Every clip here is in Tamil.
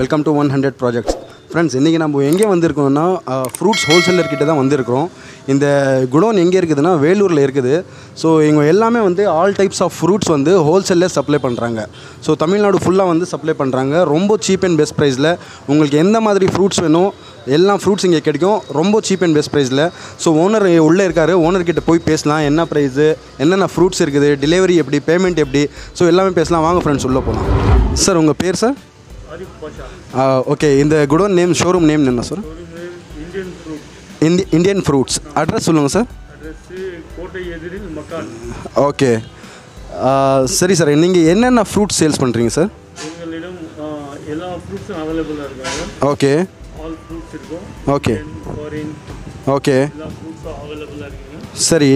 Welcome to one hundred projects friends இன்றைக்கி நம்ம எங்கே வந்திருக்கோம்னா ஃப்ரூட்ஸ் ஹோல்சேலர் கிட்ட தான் வந்திருக்கிறோம் இந்த குடோன் எங்கே இருக்குதுன்னா வேலூரில் இருக்குது ஸோ இவங்க எல்லாமே வந்து ஆல் டைப்ஸ் ஆஃப் ஃப்ரூட்ஸ் வந்து ஹோல்சேலில் சப்ளை பண்ணுறாங்க ஸோ தமிழ்நாடு ஃபுல்லாக வந்து சப்ளை பண்ணுறாங்க ரொம்ப சீப் அண்ட் பெஸ்ட் ப்ரைஸில் உங்களுக்கு எந்த மாதிரி ஃப்ரூட்ஸ் வேணும் எல்லா ஃப்ரூட்ஸ் இங்கே கிடைக்கும் ரொம்ப சீப் அண்ட் பெஸ்ட் ப்ரைஸில் ஸோ ஓனர் உள்ளே இருக்கார் ஓனர் கிட்ட போய் பேசலாம் என்ன ப்ரைஸு என்னென்ன ஃப்ரூட்ஸ் இருக்குது டெலிவரி எப்படி பேமெண்ட் எப்படி ஸோ எல்லாமே பேசலாம் வாங்க ஃப்ரெண்ட்ஸ் உள்ளே போகலாம் சார் உங்கள் பேர் சார் ஆரிஃப் பாஷா ஓகே இந்த குடோன் நேம் ஷோரூம் நேம் என்ன சார் ஒரு இந்தியன் ஃப்ரூட் இந்தி இந்தியன் ஃப்ரூட்ஸ் அட்ரஸ் சொல்லுங்கள் சார் அட்ரஸ்ஸு கோட்டை எதிரில் மக்கான் ஓகே சரி சார் நீங்கள் என்னென்ன ஃப்ரூட்ஸ் சேல்ஸ் பண்ணுறீங்க சார் எங்களிடம் ஆ, எல்லா ஃப்ரூட்ஸும் அவைலபிளாக இருக்காங்க ஓகே ஆல் ஃப்ரூட்ஸ் இருக்கும் ஓகே ஃபாரின் ஓகே எல்லா ஃப்ரூட்ஸும் அவைலபிளாக இருக்குங்க சரி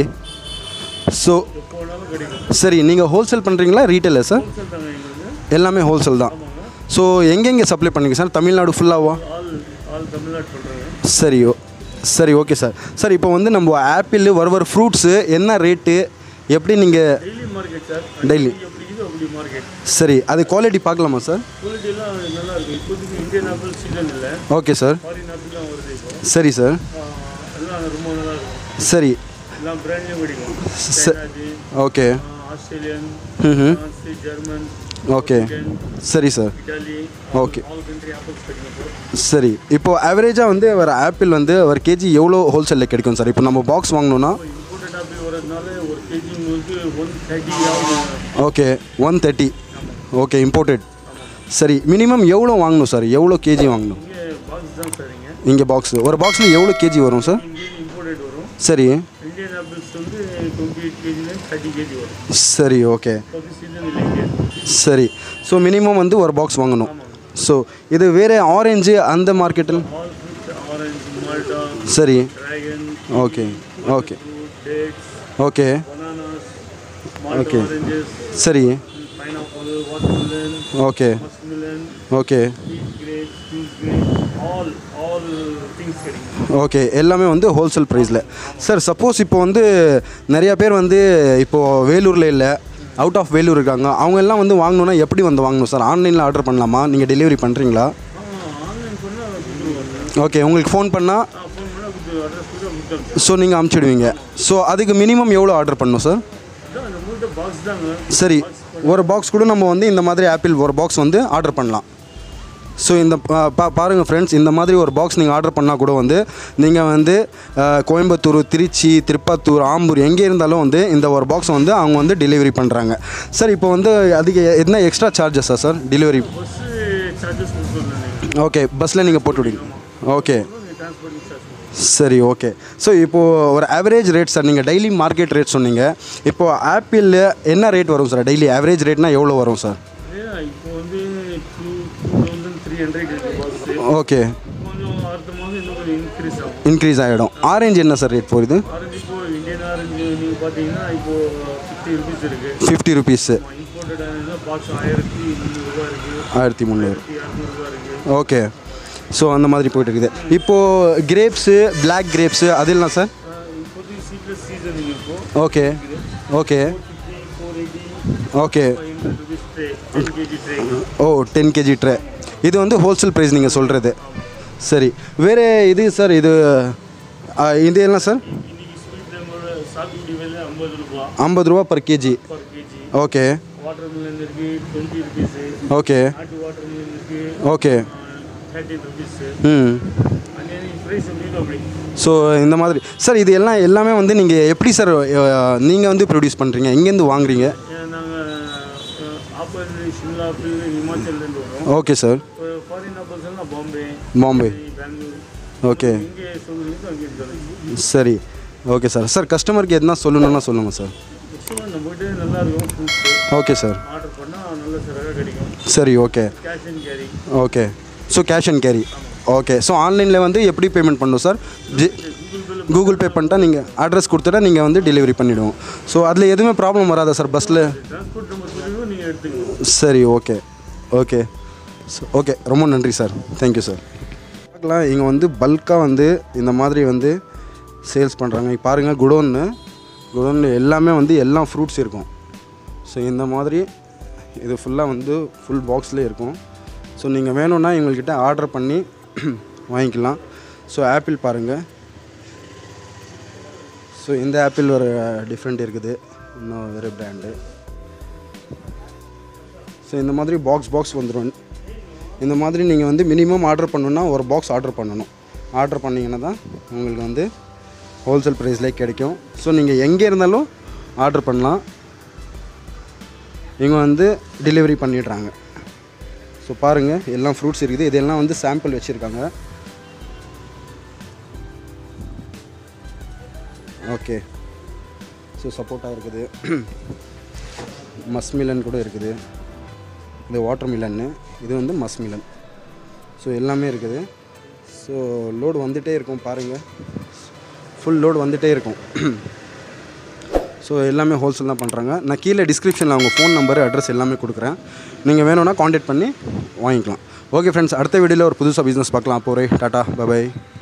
ஸோ எப்போ வேணாலும் கிடைக்கும் சரி நீங்கள் ஹோல்சேல் பண்ணுறீங்களா ரீட்டைலா சார் ஹோல்சேல் தாங்க எங்களுக்கு எல்லாமே ஹோல்சேல் தான் ஆமாங்க ஸோ எங்கெங்கே சப்ளை பண்ணுறீங்க சார் தமிழ்நாடு ஃபுல்லாவா ஆல் ஆல் தமிழ்நாடு பண்ணுறாங்க சரி ஓ சரி ஓகே சார் சார் இப்போ வந்து நம்ம ஆப்பிள் வர வர ஃப்ரூட்ஸு என்ன ரேட்டு எப்படி நீங்கள் டெய்லி மார்க்கெட் சார் Daily. எப்படி இது அப்படி மார்க்கெட் சரி அது குவாலிட்டி பார்க்கலாமா சார் குவாலிட்டிலாம் நல்லா இருக்கும் இப்போதைக்கு இந்தியன் ஆப்பிள் சீசன் இல்லை ஓகே சார் ஃபாரின் ஆப்பிள் தான் வருது இப்போ சரி சார் ஆ, எல்லாம் ரொம்ப நல்லா இருக்கும் சரி எல்லாம் பிராண்ட்லேயும் கிடைக்கும் ச- சைனாஜி ஓகே ஆஸ்திரேலியன் ம் ஃப்ரான்ஸு ஜெர்மன் ஓகே சரி sir Italy okay all country apples கிடைக்கும் சரி இப்போது ஆவரேஜாக வந்து ஒரு ஆப்பிள் வந்து ஒரு கேஜி எவ்வளோ ஹோல்சேலில் கிடைக்கும் சார் இப்போ நம்ம பாக்ஸ் வாங்கணும்னா இம்போர்ட்டட் ஆப்பிள் வரதுனால ஒரு கேஜி உங்களுக்கு ஒன் தேர்ட்டி ஆகும் okay one thirty okay imported சரி மினிமம் எவ்வளோ வாங்கணும் சார் எவ்வளோ கேஜி வாங்கணும் இங்கே பாக்ஸ் தான் சார் இங்கே இங்கே பாக்ஸ் ஒரு பாக்ஸில் எவ்வளோ கேஜி வரும் சார் இங்கே இம்போர்ட்டட் வரும் சரி இந்தியன் ஆப்பிள்ஸ் வந்து டுவெண்ட்டி எயிட் கேஜில தேர்ட்டி கேஜி வரும் சரி ஓகே இப்போ சீசன் இல்லை இங்கே சரி ஸோ மினிமம் வந்து ஒரு பாக்ஸ் வாங்கணும் ஸோ இது வேறு ஆரஞ்சு அந்த மார்க்கெட்டில் ஆல் ஃப்ரூட்ஸ் ஆரஞ்சு மால்டா சரி dragon okay okay fruit dates okay bananas Malta Okay. Oranges சரி pineapple watermelon okay muskmelon okay wheat grapes, juice grapes, all all things கிடைக்கும் ஓகே எல்லாமே வந்து ஹோல்சேல் ப்ரைஸில் சார் சப்போஸ் இப்போ வந்து நிறையா பேர் வந்து இப்போது வேலூரில் இல்லை அவுட் ஆஃப் வேலூர் இருக்காங்க அவங்க எல்லாம் வந்து வாங்கணுன்னா எப்படி வந்து வாங்கணும் சார் ஆன்லைனில் ஆர்டர் பண்ணலாமா நீங்கள் டெலிவரி பண்ணுறீங்களா ஆன்லைன் பண்ணால் கொடுத்துருவாங்க ஓகே உங்களுக்கு ஃபோன் பண்ணால் ஃபோன் பண்ணால் கொடுத்து அட்ரஸ் கொடுத்து கொடுத்து ஸோ நீங்கள் அமுச்சிடுவீங்க ஸோ அதுக்கு மினிமம் எவ்வளோ ஆர்டர் பண்ணணும் சார் அதான் நம்மள்ட்ட பாக்ஸ் தாங்க சரி ஒரு பாக்ஸ் கூட நம்ம வந்து இந்த மாதிரி ஆப்பிள் ஒரு பாக்ஸ் வந்து ஆர்டர் பண்ணலாம் ஸோ இந்த பா- பா பாருங்கள் ஃப்ரெண்ட்ஸ் இந்த மாதிரி ஒரு பாக்ஸ் நீங்கள் ஆர்டர் பண்ணால் கூட வந்து நீங்கள் வந்து அஹ், கோயம்புத்தூர் திருச்சி திருப்பத்தூர் ஆம்பூர் எங்கே இருந்தாலும் வந்து இந்த ஒரு பாக்ஸ் வந்து அவங்க வந்து டெலிவரி பண்ணுறாங்க சார் இப்போ வந்து அதுக்கு என்ன எக்ஸ்ட்ரா சார்ஜஸா சார் டெலிவரி பஸ்ஸு சார்ஜஸ் கொடுத்துருந்தேன் நீங்கள் ஓகே பஸ்ஸில் நீங்கள் போட்டு விடுங்க ஓகே நீங்கள் டிரான்ஸ்போர்ட்டிங் சார்ஜ் சரி ஓகே ஸோ இப்போது ஒரு ஆவரேஜ் ரேட் சார் நீங்கள் டெய்லி மார்க்கெட் ரேட் சொன்னீங்க இப்போது ஆப்பிள் என்ன ரேட் வரும் சார் டெய்லி ஆவரேஜ் ரேட்னா எவ்வளோ வரும் சார் ஏன்னா இப்போ வந்து two two thousand three hundred இருக்குது பாக்ஸு ஓகே கொஞ்சம் அடுத்த மாதம் இன்னும் கொஞ்சம் இன்க்ரீஸ் ஆகும் இன்க்ரீஸ் ஆகிடும் ஆரஞ்சு என்ன சார் ரேட் போகுது ஆரஞ்சு இப்போ இந்தியன் ஆரஞ்சு நீங்கள் பார்த்தீங்கன்னா இப்போ ஃபிஃப்டி ருபீஸ் இருக்குது fifty rupees imported orange box ஆயிரத்தி முந்நூறுரூவா இருக்குது ஆயிரத்தி முந்நூறு ஆயிரத்தி இரநூறுவா இருக்குது ஓகே ஸோ அந்த மாதிரி போயிட்டு இருக்குது இப்போது கிரேப்ஸு பிளாக் கிரேப்ஸு அதெல்லாம் சார் இப்போதைக்கு சீட்லெஸ் சீசன் இப்போ okay okay fifty four eighty okay five hundred rupees tray ten KG tray ஓ டென் கேஜி ட்ரே இது வந்து ஹோல்சேல் ப்ரைஸ் நீங்கள் சொல்கிறது சரி வேறு இது சார் இது ஆ, இது என்ன சார் இன்னைக்கு ஸ்வீட் நம்மளோட சாத்துக்குடி விலை ஐம்பது ரூபா ஐம்பது ரூபா per KG per KG okay watermelon இருக்குது டுவெண்ட்டி ருபீஸு ஓகே நாட்டு வாட்டர் மிலன் இருக்குது ஓகே தேர்ட்டின் ருபீஸு ம் அன்னைக்கு ப்ரைஸ் எப்படி அப்படி ஸோ இந்த மாதிரி சார் இது எல்லாம் எல்லாமே வந்து நீங்கள் எப்படி சார் நீங்கள் வந்து ப்ரொடியூஸ் பண்ணுறீங்க எங்கேருந்து வாங்குறீங்க நாங்கள் ஆப்பிள் ஷிம்லா ஆப்பிள் ஹிமாச்சல்லேருந்து வரோம் ஓகே சார் ஃபாரின் ஆப்பிள்ஸ் எல்லாம் பாம்பே பாம்பே பெங்களூர் ஓகே இங்கே சொல்லுங்க அங்கே இருக்காங்க சரி ஓகே சார் சார் கஸ்டமருக்கு எதுனா சொல்லணும்னா சொல்லுங்கள் சார் நிச்சயமாக நம்மகிட்ட நல்லா இருக்கும் ஃப்ரூட்ஸு ஓகே சார் ஆர்டர் பண்ணால் நல்ல சிறகாக கிடைக்கும் சரி okay cash and carry okay so cash and carry okay so ஆன்லைனில் வந்து எப்படி பேமெண்ட் பண்ணணும் சார் ஜி கூகுள் பேல கூகுள் பே பண்ணிட்டா நீங்கள் அட்ரஸ் கொடுத்துட்டா நீங்கள் வந்து டெலிவரி பண்ணிவிடுவோம் ஸோ அதில் எதுவுமே ப்ராப்ளம் வராதா சார் பஸ்ஸில் டிரான்ஸ்போர்ட் நம்ம சொல்லுவோம் நீங்கள் எடுத்துக்கணும் சரி ஓகே ஓகே ஓகே ரொம்ப நன்றி சார் தேங்க்யூ சார் பார்க்கலாம் இங்கே வந்து பல்காக வந்து இந்த மாதிரி வந்து சேல்ஸ் பண்ணுறாங்க இங்க பாருங்கள் குடோன்னு குடோன்னு எல்லாமே வந்து எல்லா ஃப்ரூட்ஸ் இருக்கும் ஸோ இந்த மாதிரி இது ஃபுல்லாக வந்து ஃபுல் பாக்ஸ்லேயே இருக்கும் ஸோ ஸோ நீங்கள் வேணும்னா இவங்கக்கிட்ட ஆர்டர் பண்ணி வாங்கிக்கலாம் ஸோ ஆப்பிள் பாருங்கள் ஸோ இந்த ஆப்பிள் ஒரு டிஃப்ரெண்ட் இருக்குது இன்னும் வேறு பிராண்டு ஸோ இந்த மாதிரி பாக்ஸ் பாக்ஸ் வந்துடும் இந்த மாதிரி நீங்கள் வந்து மினிமம் ஆர்டர் பண்ணணுன்னா ஒரு பாக்ஸ் ஆர்டர் பண்ணணும் ஆர்டர் பண்ணிங்கன்னா தான் உங்களுக்கு வந்து ஹோல்சேல் ப்ரைஸ்லேயே கிடைக்கும் ஸோ நீங்கள் எங்கே இருந்தாலும் ஆர்டர் பண்ணலாம் இவங்க வந்து டெலிவரி பண்ணிடுறாங்க ஸோ பாருங்கள் எல்லாம் ஃப்ரூட்ஸ் இருக்குது இதெல்லாம் வந்து சாம்பிள் வச்சுருக்காங்க ஓகே ஸோ சப்போட்டா இருக்குது மஸ்மிலன் கூட இருக்குது இது வாட்டர் மிலன்னு இது வந்து மஸ்மிலன் ஸோ எல்லாமே இருக்குது ஸோ லோடு வந்துகிட்டே இருக்கும் பாருங்கள் ஃபுல் லோடு வந்துகிட்டே இருக்கும் ஸோ எல்லாமே ஹோல்சேல் தான் பண்ணுறாங்க நான் கீழே டிஸ்கிரிப்ஷனில் அவங்க ஃபோன் நம்பர் அட்ரஸ் எல்லாமே கொடுக்குறேன் நீங்கள் வேணும்னா காண்டாக்ட் பண்ணி வாங்கிக்கலாம் ஓகே ஃப்ரெண்ட்ஸ் அடுத்த வீடியோவில் ஒரு புதுசாக பிஸ்னஸ் பார்க்கலாம் போகிறேன் டாட்டா பபாய்